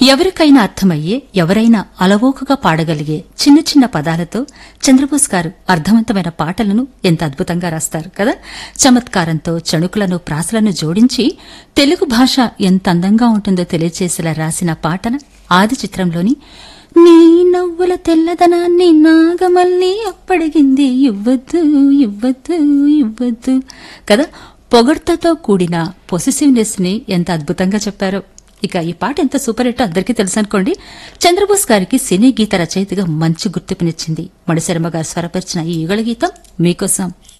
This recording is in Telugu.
ఎవరికైనా అర్థమయ్యే ఎవరైనా అలవోకగా పాడగలిగే చిన్న చిన్న పదాలతో చంద్రబోస్ గారు అర్థవంతమైన పాటలను ఎంత అద్భుతంగా రాస్తారు కదా చమత్కారంతో చణుకులను ప్రాసలను జోడించి తెలుగు భాష ఎంత అందంగా ఉంటుందో తెలియచేసేలా రాసిన పాటన ఆది చిత్రంలోని నీ నవ్వుల తెల్లదనాన్ని నాగమల్లి అప్పడిగింది ఇవ్వద్దు ఇవ్వద్దు ఇవ్వద్దు కదా పొగడ్తతో కూడిన పొసెసివ్నెస్ ని ఎంత అద్భుతంగా చెప్పారో ఇక ఈ పాట ఎంత సూపర్ హిట్ అందరికీ తెలుసు అనుకోండి చంద్రబోస్ గారికి సినీ గీత రచయితగా మంచి గుర్తింపునిచ్చింది మణిశర్మ గారు స్వరపరిచిన ఈ యుగళ గీతం మీకోసం